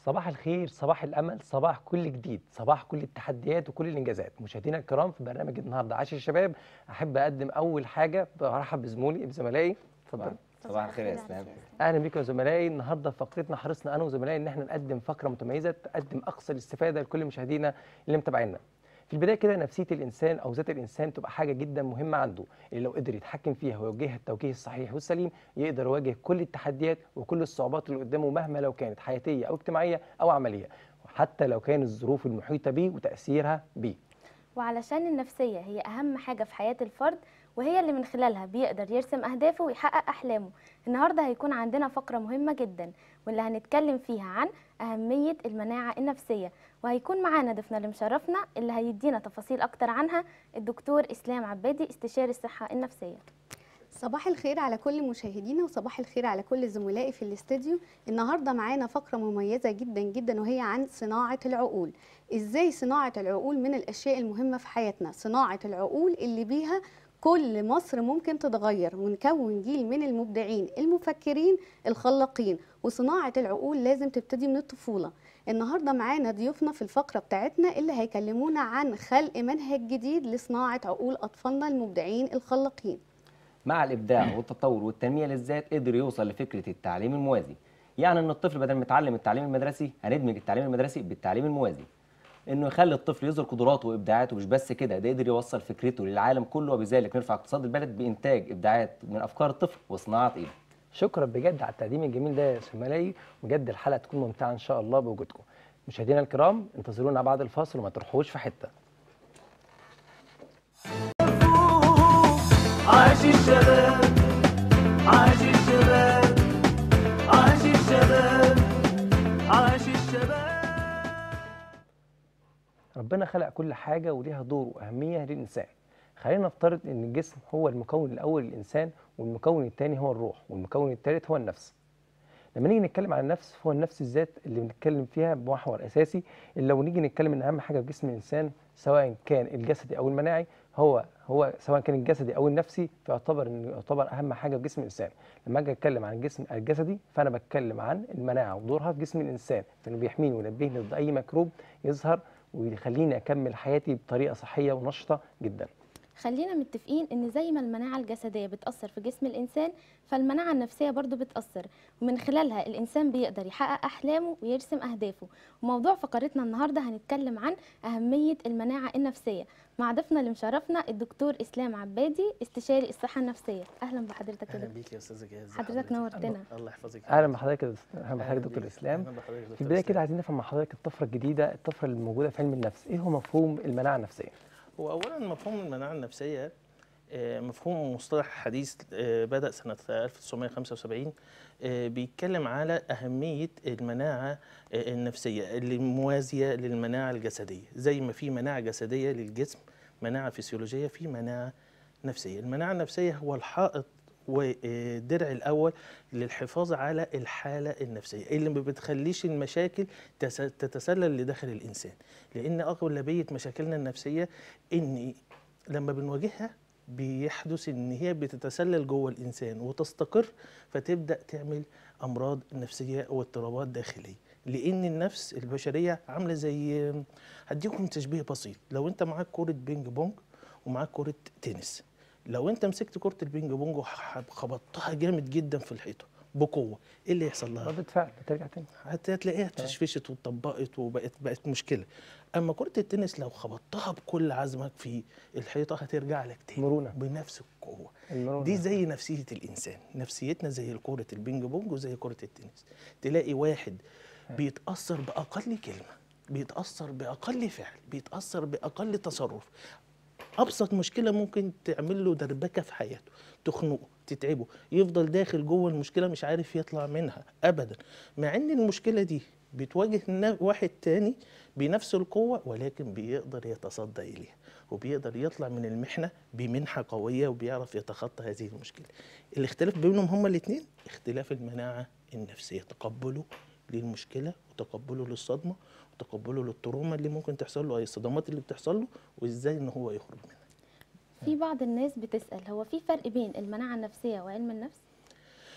صباح الخير صباح الامل صباح كل جديد صباح كل التحديات وكل الانجازات مشاهدينا الكرام في برنامج النهارده عاشر الشباب احب اقدم اول حاجه برحب بزمولي بزملائي اتفضل صباح الخير يا اسلام اهلا بكم يا زملائي النهارده في فقرتنا حرصنا انا وزملائي ان احنا نقدم فقره متميزه تقدم اقصى الاستفاده لكل مشاهدينا اللي متابعينا في البدايه كده نفسيه الانسان او ذات الانسان تبقى حاجه جدا مهمه عنده اللي لو قدر يتحكم فيها ويوجهها التوجيه الصحيح والسليم يقدر يواجه كل التحديات وكل الصعوبات اللي قدامه مهما لو كانت حياتيه او اجتماعيه او عمليه وحتى لو كان الظروف المحيطه بيه وتاثيرها بيه وعلشان النفسية هي أهم حاجة في حياة الفرد وهي اللي من خلالها بيقدر يرسم أهدافه ويحقق أحلامه النهاردة هيكون عندنا فقرة مهمة جدا واللي هنتكلم فيها عن أهمية المناعة النفسية وهيكون معانا ضيفنا اللي مشرفنا اللي هيدينا تفاصيل أكتر عنها الدكتور إسلام عبادي استشاري الصحة النفسية صباح الخير على كل مشاهدينا وصباح الخير على كل زملائي في الاستديو النهارده معانا فقره مميزه جدا جدا وهي عن صناعه العقول ازاي صناعه العقول من الاشياء المهمه في حياتنا صناعه العقول اللي بيها كل مصر ممكن تتغير ونكون جيل من المبدعين المفكرين الخلاقين وصناعه العقول لازم تبتدي من الطفوله النهارده معانا ضيوفنا في الفقره بتاعتنا اللي هيكلمونا عن خلق منهج جديد لصناعه عقول اطفالنا المبدعين الخلاقين مع الابداع والتطور والتنميه للذات قدر يوصل لفكره التعليم الموازي يعني ان الطفل بدل ما يتعلم التعليم المدرسي هندمج التعليم المدرسي بالتعليم الموازي انه يخلي الطفل يظهر قدراته وابداعاته مش بس كده ده قدر يوصل فكرته للعالم كله وبذلك نرفع اقتصاد البلد بانتاج ابداعات من افكار الطفل وصناعه ايده شكرا بجد على التقديم الجميل ده يا زملائي بجد الحلقه تكون ممتعه ان شاء الله بوجودكم مشاهدينا الكرام انتظرونا بعد الفاصل وما تروحوش في حته عاش الشباب عاش الشباب عاش الشباب عاش الشباب ربنا خلق كل حاجة وليها دور وأهمية للإنسان خلينا نفترض إن الجسم هو المكون الأول للإنسان والمكون الثاني هو الروح والمكون الثالث هو النفس لما نيجي نتكلم عن النفس هو النفس الذات اللي بنتكلم فيها بمحور أساسي اللي لو نيجي نتكلم إن أهم حاجة في جسم الإنسان سواء كان الجسدي أو المناعي هو هو سواء كان الجسدي أو النفسي فيعتبر إنه يعتبر أهم حاجة في جسم الإنسان لما أجي أتكلم عن الجسم الجسدي فأنا بتكلم عن المناعة ودورها في جسم الإنسان فإنه بيحميني وينبهني ضد أي ميكروب يظهر ويخليني اكمل حياتي بطريقه صحيه ونشطه جدا خلينا متفقين ان زي ما المناعة الجسدية بتأثر في جسم الإنسان فالمناعة النفسية برضو بتأثر ومن خلالها الإنسان بيقدر يحقق أحلامه ويرسم أهدافه وموضوع فقرتنا النهاردة هنتكلم عن أهمية المناعة النفسية مع ضيفنا اللي مشرفنا الدكتور إسلام عبادي استشاري الصحة النفسية أهلا بحضرتك يا اهلا دكتور بيك يا استاذه جاهز حضرتك نورتنا الله يحفظك اهلا بحضرتك يا دكتور- اهلا أهلاً بحضرتك دكتور بيك. اسلام أهلاً بحضرتك دكتور في البدايه إسلام. كده عايزين نفهم مع حضرتك الطفره الجديده الطفره اللي موجوده في علم النفس ايه هو مفهوم المناعه النفسيه هو اولا مفهوم المناعه النفسيه آه، مفهوم مصطلح حديث آه، بدا سنه 1975 آه، بيتكلم على اهميه المناعه آه، النفسيه اللي موازيه للمناعه الجسديه زي ما في مناعه جسديه للجسم مناعه فسيولوجيه في مناعه نفسيه المناعه النفسيه هو الحائط والدرع الاول للحفاظ على الحاله النفسيه اللي ما بتخليش المشاكل تس- تتسلل لداخل الانسان لان اغلبيه مشاكلنا النفسيه ان لما بنواجهها بيحدث ان هي بتتسلل جوه الانسان وتستقر فتبدا تعمل امراض نفسيه واضطرابات داخليه لان النفس البشريه عامله زي هديكم تشبيه بسيط لو انت معاك كوره بينج بونج ومعاك كوره تنس لو انت مسكت كره البينج بونج وخبطتها جامد جدا في الحيطه بقوه ايه اللي يحصل لها ردة فعل بترجع تاني حتى تلاقيها اتفشفشت واتطبقت وبقت بقت مشكله اما كره التنس لو خبطتها بكل عزمك في الحيطه هترجع لك تاني مرونة. بنفس القوه المرونة. دي زي نفسيه الانسان نفسيتنا زي كره البينج بونج وزي كره التنس تلاقي واحد بيتاثر باقل كلمه بيتاثر باقل فعل بيتاثر باقل تصرف ابسط مشكله ممكن تعمل له دربكه في حياته تخنقه تتعبه يفضل داخل جوه المشكله مش عارف يطلع منها ابدا مع ان المشكله دي بتواجه نا- واحد تاني بنفس القوه ولكن بيقدر يتصدى اليها وبيقدر يطلع من المحنه بمنحه قويه وبيعرف يتخطى هذه المشكله الاختلاف بينهم هما الاثنين اختلاف المناعه النفسيه تقبله للمشكله وتقبله للصدمه وتقبله للتروما اللي ممكن تحصل له اي الصدمات اللي بتحصل له وازاي ان هو يخرج منها في بعض الناس بتسأل هو في فرق بين المناعة النفسية وعلم النفس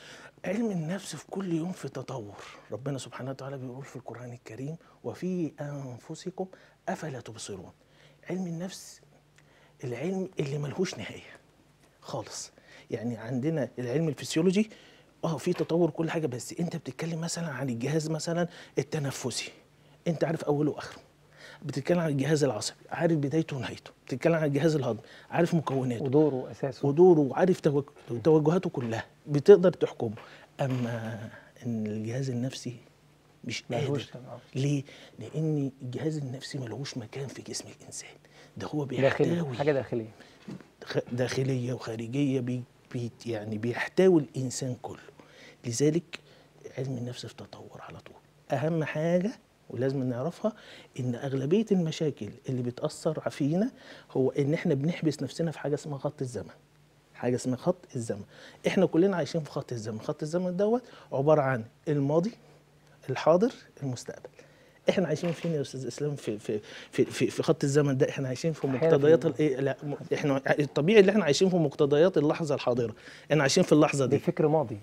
علم النفس في كل يوم في تطور ربنا سبحانه وتعالى بيقول في القرآن الكريم وفي أنفسكم أفلا تبصرون علم النفس العلم اللي ملهوش نهاية خالص يعني عندنا العلم الفسيولوجي اه في تطور كل حاجة بس انت بتتكلم مثلا عن الجهاز مثلا التنفسي انت عارف اوله واخره بتتكلم عن الجهاز العصبي عارف بدايته ونهايته بتتكلم عن الجهاز الهضمي عارف مكوناته ودوره واساسه ودوره وعارف توج- توجهاته كلها بتقدر تحكمه اما ان الجهاز النفسي مش قادر ملهوش تمام. ليه؟ لان الجهاز النفسي ملهوش مكان في جسم الانسان ده هو داخلي بيحتوي حاجه داخليه خ- داخليه وخارجيه بي بي يعني بيحتوي الانسان كله لذلك علم النفس في تطور على طول اهم حاجه ولازم نعرفها ان اغلبيه المشاكل اللي بتاثر فينا هو ان احنا بنحبس نفسنا في حاجه اسمها خط الزمن حاجه اسمها خط الزمن احنا كلنا عايشين في خط الزمن خط الزمن دوت عباره عن الماضي الحاضر المستقبل احنا عايشين فين يا استاذ اسلام في في في في, في خط الزمن ده احنا عايشين في أحياناً مقتضيات في- الايه لا م- احنا الطبيعي اللي احنا عايشين في مقتضيات اللحظه الحاضره احنا عايشين في اللحظه دي دي فكر ماضي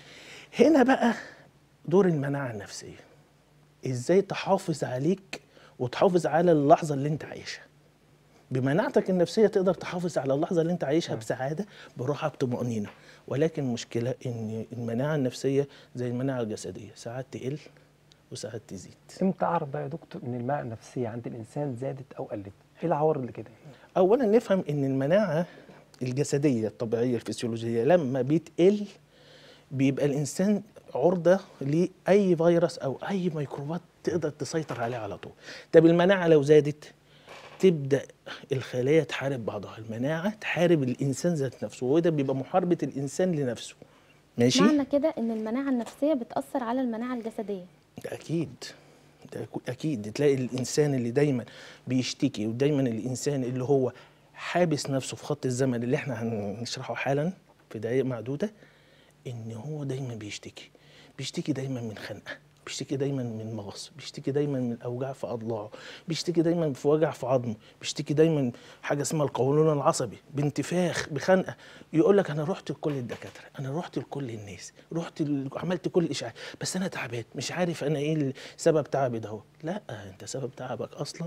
هنا بقى دور المناعه النفسيه ازاي تحافظ عليك وتحافظ على اللحظه اللي انت عايشها بمناعتك النفسيه تقدر تحافظ على اللحظه اللي انت عايشها بسعاده براحه بطمانينه ولكن المشكله ان المناعه النفسيه زي المناعه الجسديه ساعات تقل وساعات تزيد امتى اعرف بقى يا دكتور ان المناعه النفسيه عند الانسان زادت او قلت ايه العوارض اللي كده اولا نفهم ان المناعه الجسديه الطبيعيه الفسيولوجيه لما بتقل بيبقى الانسان عرضه لاي فيروس او اي ميكروبات تقدر تسيطر عليه على طول طب المناعه لو زادت تبدا الخلايا تحارب بعضها المناعه تحارب الانسان ذات نفسه وده بيبقى محاربه الانسان لنفسه ماشي معنى كده ان المناعه النفسيه بتاثر على المناعه الجسديه ده اكيد ده أكو- اكيد تلاقي الانسان اللي دايما بيشتكي ودايما الانسان اللي هو حابس نفسه في خط الزمن اللي احنا هنشرحه حالا في دقائق معدوده ان هو دايما بيشتكي بيشتكي دايما من خنقه بيشتكي دايما من مغص بيشتكي دايما من اوجاع في اضلاعه بيشتكي دايما في وجع في عظمه بيشتكي دايما حاجه اسمها القولون العصبي بانتفاخ بخنقه يقول لك انا رحت لكل الدكاتره انا رحت لكل الناس رحت ل... عملت كل اشعاع بس انا تعبان مش عارف انا ايه سبب تعبي ده هو. لا انت سبب تعبك اصلا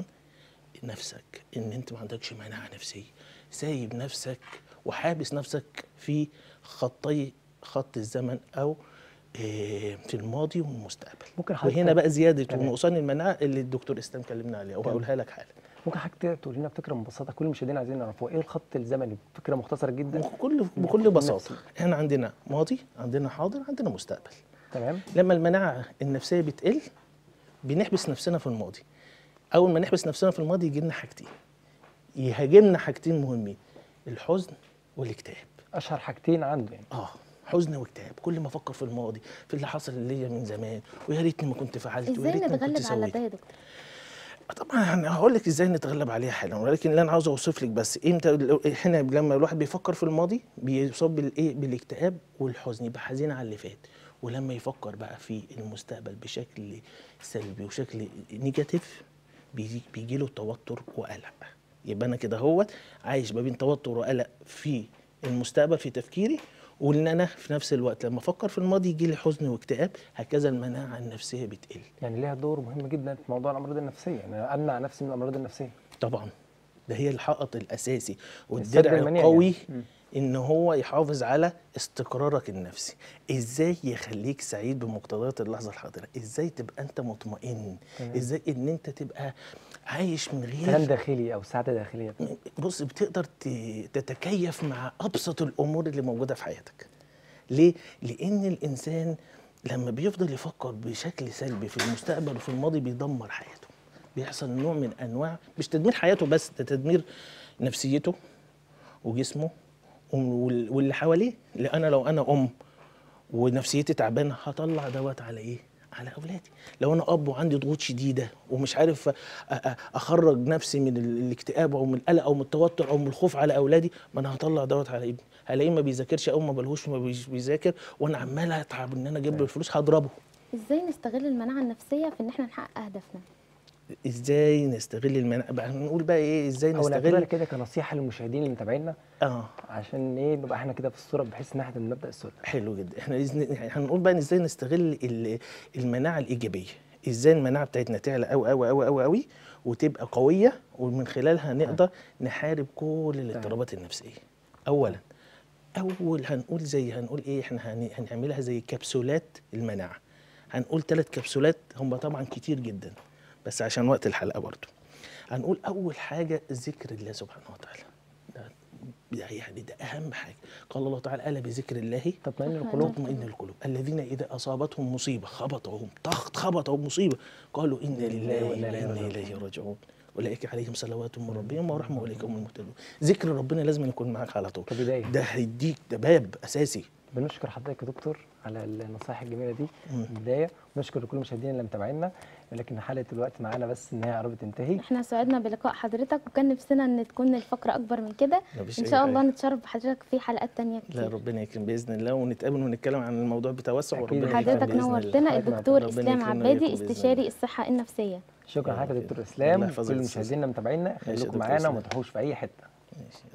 نفسك ان انت ما عندكش مناعه نفسيه سايب نفسك وحابس نفسك في خطي خط الزمن او آه، في الماضي والمستقبل ممكن حضرتك- وهنا بقى زياده تمام. ونقصان المناعه اللي الدكتور اسلام كلمنا عليها وهقولها لك حالا ممكن حضرتك تقول لنا بفكره مبسطه كل المشاهدين عايزين يعرفوا ايه الخط الزمني فكره مختصره جدا بكل بكل بساطه احنا عندنا ماضي عندنا حاضر عندنا مستقبل تمام لما المناعه النفسيه بتقل بنحبس نفسنا في الماضي اول ما نحبس نفسنا في الماضي يجي لنا حاجتين يهاجمنا حاجتين مهمين الحزن والاكتئاب اشهر حاجتين عنده يعني اه حزن واكتئاب كل ما افكر في الماضي في اللي حصل ليا من زمان ويا ريتني ما كنت فعلت ويا ازاي ريتني ما كنت نتغلب على سويت ده يا دكتور طبعا انا هقول لك ازاي نتغلب عليها حالا ولكن اللي انا عاوز اوصف لك بس امتى لو- هنا لما الواحد بيفكر في الماضي بيصاب بالايه بالاكتئاب والحزن يبقى حزين على اللي فات ولما يفكر بقى في المستقبل بشكل سلبي وشكل نيجاتيف بيجي, بيجي له توتر وقلق يبقى انا كده هو عايش ما بين توتر وقلق في المستقبل في تفكيري وان انا في نفس الوقت لما افكر في الماضي يجي لي حزن واكتئاب هكذا المناعه النفسيه بتقل يعني ليها دور مهم جدا في موضوع الامراض النفسيه يعني أنا امنع نفسي من الامراض النفسيه طبعا ده هي الحائط الاساسي السد والدرع المنيع القوي يعني. مم. ان هو يحافظ على استقرارك النفسي ازاي يخليك سعيد بمقتضيات اللحظه الحاضره ازاي تبقى انت مطمئن تمام. ازاي ان انت تبقى عايش من كلام غير داخلي او سعاده داخليه بص بتقدر ت- تتكيف مع ابسط الامور اللي موجوده في حياتك ليه لان الانسان لما بيفضل يفكر بشكل سلبي في المستقبل وفي الماضي بيدمر حياته بيحصل نوع من انواع مش تدمير حياته بس ده تدمير نفسيته وجسمه وال- واللي حواليه لان انا لو انا ام ونفسيتي تعبانه هطلع دوت على ايه على اولادي لو انا اب وعندي ضغوط شديده ومش عارف أ- أ- اخرج نفسي من ال- الاكتئاب او من القلق او من التوتر او من الخوف على اولادي ما انا هطلع دوت على ابني هلاقيه ما بيذاكرش او ما بلهوش ما بيش- بيذاكر وانا عمال اتعب ان انا اجيب له الفلوس هضربه ازاي نستغل المناعه النفسيه في ان احنا نحقق اهدافنا ازاي نستغل المناعه بقى نقول بقى ايه ازاي او نعتبرها نستغل كده كنصيحه للمشاهدين اللي متابعينا اه عشان ايه نبقى احنا كده في الصوره بحيث ان احنا نبدا الصوره حلو جدا احنا إذن- هنقول بقى ازاي نستغل ال- المناعه الايجابيه ازاي المناعه بتاعتنا تعلى قوي قوي قوي قوي قوي وتبقى قويه ومن خلالها نقدر نحارب كل الاضطرابات النفسيه اولا اول هنقول زي هنقول ايه احنا هن- هنعملها زي كبسولات المناعه هنقول ثلاث كبسولات هم طبعا كتير جدا بس عشان وقت الحلقه برضو هنقول اول حاجه ذكر الله سبحانه وتعالى ده ده يعني ده اهم حاجه قال الله تعالى الا بذكر الله تطمئن القلوب تطمئن القلوب الذين اذا اصابتهم مصيبه خبطهم ضغط خبطهم مصيبه قالوا انا لله وانا اليه راجعون اولئك عليهم صلوات من ربهم ورحمه واولئك هم المهتدون ذكر ربنا لازم يكون معاك على طول كبداية. ده هيديك ده باب اساسي بنشكر حضرتك يا دكتور على النصائح الجميله دي في البدايه ونشكر كل المشاهدين اللي متابعينا لكن حلقه الوقت معانا بس ان هي قربت تنتهي احنا سعدنا بلقاء حضرتك وكان نفسنا ان تكون الفقره اكبر من كده مفيش ان أي شاء الله حاجة. نتشرف بحضرتك في حلقات تانية لا كتير ربنا يكرم باذن الله ونتقابل ونتكلم عن الموضوع بتوسع أكيد. وربنا يكرم حضرتك بإذن الله. نورتنا حضرتك الدكتور ربنا اسلام يكرمنا عبادي ويكرم بإذن استشاري الصحه النفسيه شكرا الله حضرتك يا يخليك. دكتور الله اسلام يحفظك كل يا أستاذ. مشاهدينا متابعينا ماشي يا خليكم دكتور معانا وما إسلام. تروحوش في اي حته ماشي